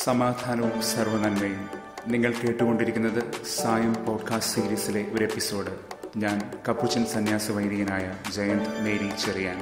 സമാധാനവും സർവനന്മയും നിങ്ങൾ കേട്ടുകൊണ്ടിരിക്കുന്നത് സായം പോഡ്കാസ്റ്റ് സീരീസിലെ ഒരു എപ്പിസോഡ് ഞാൻ കപ്പുച്ചൻ സന്യാസ വൈദികനായ ജയന്ത് മേരി ചെറിയാൻ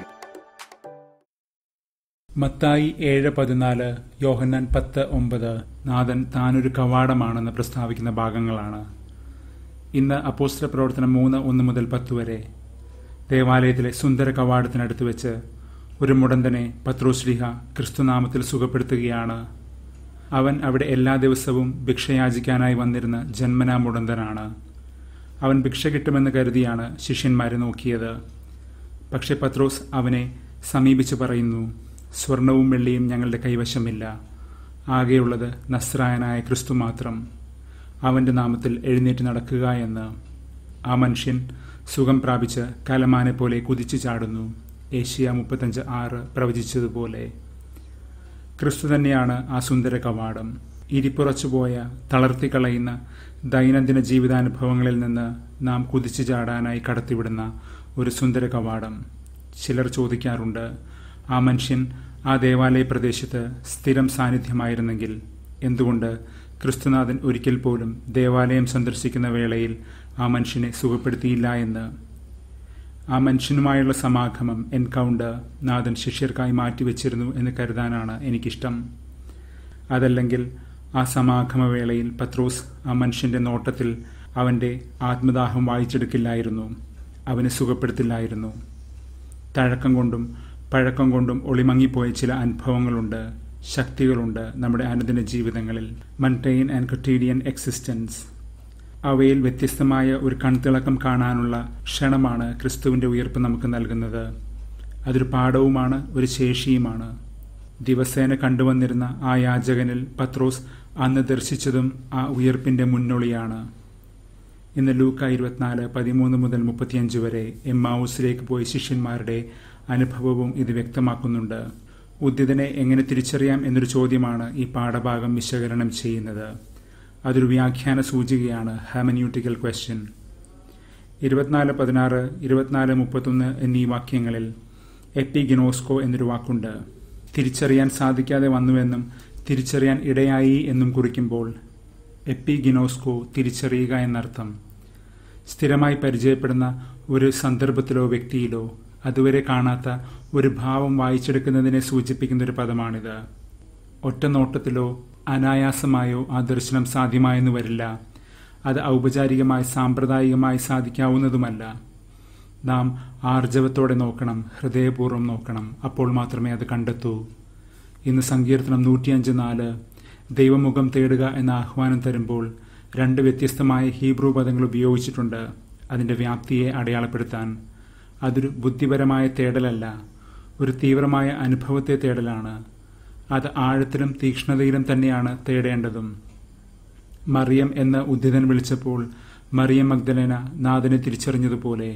മത്തായി ഏഴ് പതിനാല് യോഹന്നാൻ പത്ത് ഒമ്പത് നാഥൻ താനൊരു കവാടമാണെന്ന് പ്രസ്താവിക്കുന്ന ഭാഗങ്ങളാണ് ഇന്ന് അപ്പോസ്റ്റല പ്രവർത്തനം മൂന്ന് ഒന്ന് മുതൽ പത്ത് വരെ ദേവാലയത്തിലെ സുന്ദര കവാടത്തിനടുത്ത് വെച്ച് ഒരു മുടന്തനെ പത്രോശ്ലിഹ ക്രിസ്തുനാമത്തിൽ സുഖപ്പെടുത്തുകയാണ് അവൻ അവിടെ എല്ലാ ദിവസവും ഭിക്ഷയാചിക്കാനായി വന്നിരുന്ന ജന്മനാ മുടന്തനാണ് അവൻ ഭിക്ഷ കിട്ടുമെന്ന് കരുതിയാണ് ശിഷ്യന്മാരെ നോക്കിയത് പക്ഷെ പത്രോസ് അവനെ സമീപിച്ച് പറയുന്നു സ്വർണവും വെള്ളിയും ഞങ്ങളുടെ കൈവശമില്ല ആകെയുള്ളത് നസ്രായനായ ക്രിസ്തു മാത്രം അവന്റെ നാമത്തിൽ എഴുന്നേറ്റ് നടക്കുക എന്ന് ആ മനുഷ്യൻ സുഖം പ്രാപിച്ച് കലമാനെ പോലെ കുതിച്ചു ചാടുന്നു ഏഷ്യ മുപ്പത്തഞ്ച് ആറ് പ്രവചിച്ചതുപോലെ ക്രിസ്തു തന്നെയാണ് ആ സുന്ദര കവാടം ഇരിപ്പുറച്ചുപോയ തളർത്തിക്കളയുന്ന ദൈനംദിന ജീവിതാനുഭവങ്ങളിൽ നിന്ന് നാം കുതിച്ചു ചാടാനായി കടത്തിവിടുന്ന ഒരു സുന്ദര കവാടം ചിലർ ചോദിക്കാറുണ്ട് ആ മനുഷ്യൻ ആ ദേവാലയ പ്രദേശത്ത് സ്ഥിരം സാന്നിധ്യമായിരുന്നെങ്കിൽ എന്തുകൊണ്ട് ക്രിസ്തുനാഥൻ ഒരിക്കൽ പോലും ദേവാലയം സന്ദർശിക്കുന്ന വേളയിൽ ആ മനുഷ്യനെ സുഖപ്പെടുത്തിയില്ല എന്ന് ആ മനുഷ്യനുമായുള്ള സമാഗമം എൻകൗണ്ടർ നാഥൻ ശിഷ്യർക്കായി മാറ്റിവെച്ചിരുന്നു എന്ന് കരുതാനാണ് എനിക്കിഷ്ടം അതല്ലെങ്കിൽ ആ സമാഗമവേളയിൽ പത്രോസ് ആ മനുഷ്യന്റെ നോട്ടത്തിൽ അവന്റെ ആത്മദാഹം വായിച്ചെടുക്കില്ലായിരുന്നു അവനെ സുഖപ്പെടുത്തില്ലായിരുന്നു തഴക്കം കൊണ്ടും പഴക്കം കൊണ്ടും ഒളിമങ്ങിപ്പോയ ചില അനുഭവങ്ങളുണ്ട് ശക്തികളുണ്ട് നമ്മുടെ അനുദിന ജീവിതങ്ങളിൽ മൺടെയിൻ ആൻഡ് കട്ടീഡിയൻ എക്സിസ്റ്റൻസ് അവയിൽ വ്യത്യസ്തമായ ഒരു കൺതിളക്കം കാണാനുള്ള ക്ഷണമാണ് ക്രിസ്തുവിന്റെ ഉയർപ്പ് നമുക്ക് നൽകുന്നത് അതൊരു പാഠവുമാണ് ഒരു ശേഷിയുമാണ് ദിവസേന കണ്ടുവന്നിരുന്ന ആ യാചകനിൽ പത്രോസ് അന്ന് ദർശിച്ചതും ആ ഉയർപ്പിന്റെ മുന്നൊളിയാണ് ഇന്ന് ലൂക്ക ഇരുപത്തിനാല് പതിമൂന്ന് മുതൽ മുപ്പത്തിയഞ്ച് വരെ എമ്മാവൂസിലേക്ക് പോയ ശിഷ്യന്മാരുടെ അനുഭവവും ഇത് വ്യക്തമാക്കുന്നുണ്ട് ഉദ്യതനെ എങ്ങനെ തിരിച്ചറിയാം എന്നൊരു ചോദ്യമാണ് ഈ പാഠഭാഗം വിശകലനം ചെയ്യുന്നത് അതൊരു വ്യാഖ്യാന സൂചികയാണ് ഹാമന്യൂട്ടിക്കൽ ക്വസ്റ്റ്യൻ ഇരുപത്തിനാല് പതിനാറ് ഇരുപത്തിനാല് മുപ്പത്തൊന്ന് എന്നീ വാക്യങ്ങളിൽ എപ്പിഗിനോസ്കോ എന്നൊരു വാക്കുണ്ട് തിരിച്ചറിയാൻ സാധിക്കാതെ വന്നുവെന്നും തിരിച്ചറിയാൻ ഇടയായി എന്നും കുറിക്കുമ്പോൾ എപ്പിഗിനോസ്കോ തിരിച്ചറിയുക എന്നർത്ഥം സ്ഥിരമായി പരിചയപ്പെടുന്ന ഒരു സന്ദർഭത്തിലോ വ്യക്തിയിലോ അതുവരെ കാണാത്ത ഒരു ഭാവം വായിച്ചെടുക്കുന്നതിനെ സൂചിപ്പിക്കുന്ന ഒരു പദമാണിത് ഒറ്റ നോട്ടത്തിലോ അനായാസമായോ ആ ദർശനം സാധ്യമായെന്ന് വരില്ല അത് ഔപചാരികമായി സാമ്പ്രദായികമായി സാധിക്കാവുന്നതുമല്ല നാം ആർജവത്തോടെ നോക്കണം ഹൃദയപൂർവ്വം നോക്കണം അപ്പോൾ മാത്രമേ അത് കണ്ടെത്തൂ ഇന്ന് സങ്കീർത്തനം നൂറ്റിയഞ്ച് നാല് ദൈവമുഖം തേടുക എന്ന ആഹ്വാനം തരുമ്പോൾ രണ്ട് വ്യത്യസ്തമായ ഹീബ്രു പദങ്ങൾ ഉപയോഗിച്ചിട്ടുണ്ട് അതിൻ്റെ വ്യാപ്തിയെ അടയാളപ്പെടുത്താൻ അതൊരു ബുദ്ധിപരമായ തേടലല്ല ഒരു തീവ്രമായ അനുഭവത്തെ തേടലാണ് അത് ആഴത്തിലും തീക്ഷ്ണതയിലും തന്നെയാണ് തേടേണ്ടതും മറിയം എന്ന് ഉദ്ധിതൻ വിളിച്ചപ്പോൾ മറിയം മഗ്ദലേന നാഥനെ തിരിച്ചറിഞ്ഞതുപോലെ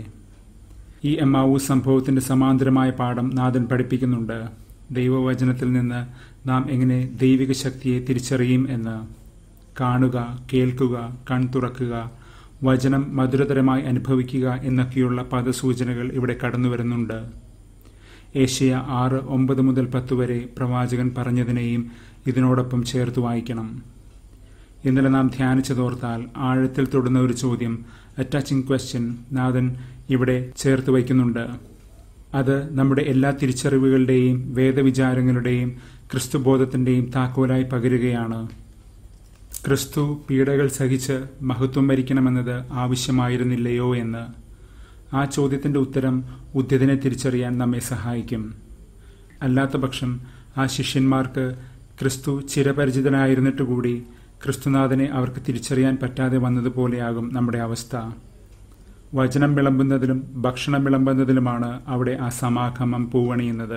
ഈ എമ്മാവൂ സംഭവത്തിന്റെ സമാന്തരമായ പാഠം നാഥൻ പഠിപ്പിക്കുന്നുണ്ട് ദൈവവചനത്തിൽ നിന്ന് നാം എങ്ങനെ ദൈവിക ശക്തിയെ തിരിച്ചറിയും എന്ന് കാണുക കേൾക്കുക കൺ തുറക്കുക വചനം മധുരതരമായി അനുഭവിക്കുക എന്നൊക്കെയുള്ള പദസൂചനകൾ ഇവിടെ കടന്നു വരുന്നുണ്ട് ഏഷ്യ ആറ് ഒമ്പത് മുതൽ പത്ത് വരെ പ്രവാചകൻ പറഞ്ഞതിനെയും ഇതിനോടൊപ്പം ചേർത്ത് വായിക്കണം ഇന്നലെ നാം ധ്യാനിച്ചതോർത്താൽ ആഴത്തിൽ തൊടുന്ന ഒരു ചോദ്യം അറ്റാച്ചിങ് ക്വസ്റ്റ്യൻ നാഥൻ ഇവിടെ ചേർത്ത് വയ്ക്കുന്നുണ്ട് അത് നമ്മുടെ എല്ലാ തിരിച്ചറിവുകളുടെയും വേദവിചാരങ്ങളുടെയും ക്രിസ്തുബോധത്തിന്റെയും താക്കോലായി പകരുകയാണ് ക്രിസ്തു പീഡകൾ സഹിച്ച് മഹത്വം വരിക്കണമെന്നത് ആവശ്യമായിരുന്നില്ലയോ എന്ന് ആ ചോദ്യത്തിന്റെ ഉത്തരം ഉദ്യതിനെ തിരിച്ചറിയാൻ നമ്മെ സഹായിക്കും അല്ലാത്ത പക്ഷം ആ ശിഷ്യന്മാർക്ക് ക്രിസ്തു ചിരപരിചിതനായിരുന്നിട്ട് കൂടി ക്രിസ്തുനാഥനെ അവർക്ക് തിരിച്ചറിയാൻ പറ്റാതെ വന്നതുപോലെയാകും നമ്മുടെ അവസ്ഥ വചനം വിളമ്പുന്നതിലും ഭക്ഷണം വിളമ്പുന്നതിലുമാണ് അവിടെ ആ സമാഗമം പൂവണിയുന്നത്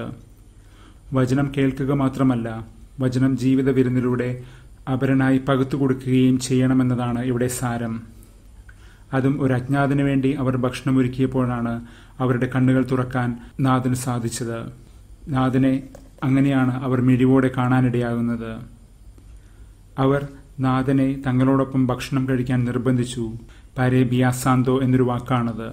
വചനം കേൾക്കുക മാത്രമല്ല വചനം ജീവിത വിരുന്നിലൂടെ അപരനായി പകുത്തു കൊടുക്കുകയും ചെയ്യണമെന്നതാണ് ഇവിടെ സാരം അതും ഒരു അജ്ഞാതിനു വേണ്ടി അവർ ഭക്ഷണമൊരുക്കിയപ്പോഴാണ് അവരുടെ കണ്ണുകൾ തുറക്കാൻ നാഥന് സാധിച്ചത് നാഥനെ അങ്ങനെയാണ് അവർ മിഴിവോടെ കാണാനിടയാകുന്നത് അവർ നാഥനെ തങ്ങളോടൊപ്പം ഭക്ഷണം കഴിക്കാൻ നിർബന്ധിച്ചു പരേബിയാസാന്തോ എന്നൊരു വാക്കാണത്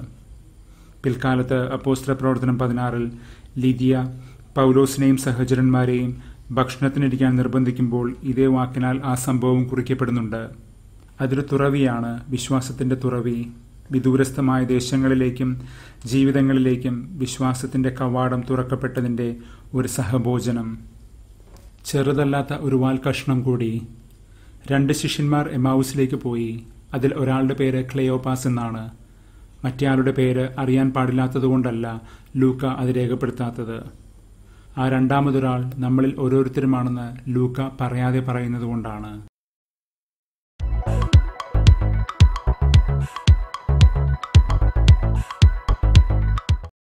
പിൽക്കാലത്ത് അപ്പോസ്ത്ര പ്രവർത്തനം പതിനാറിൽ ലിദിയ പൗലോസിനെയും സഹചരന്മാരെയും ഭക്ഷണത്തിനിരിക്കാൻ നിർബന്ധിക്കുമ്പോൾ ഇതേ വാക്കിനാൽ ആ സംഭവം കുറിക്കപ്പെടുന്നുണ്ട് അതൊരു തുറവിയാണ് വിശ്വാസത്തിന്റെ തുറവി വിദൂരസ്ഥമായ ദേശങ്ങളിലേക്കും ജീവിതങ്ങളിലേക്കും വിശ്വാസത്തിന്റെ കവാടം തുറക്കപ്പെട്ടതിന്റെ ഒരു സഹഭോജനം ചെറുതല്ലാത്ത ഒരു വാൽ കഷ്ണം കൂടി രണ്ട് ശിഷ്യന്മാർ എമാവുസിലേക്ക് പോയി അതിൽ ഒരാളുടെ പേര് ക്ലെയോപാസ് എന്നാണ് മറ്റേയാളുടെ പേര് അറിയാൻ പാടില്ലാത്തതുകൊണ്ടല്ല ലൂക്ക അത് രേഖപ്പെടുത്താത്തത് ആ രണ്ടാമതൊരാൾ നമ്മളിൽ ഓരോരുത്തരുമാണെന്ന് ലൂക്ക പറയാതെ പറയുന്നത് കൊണ്ടാണ്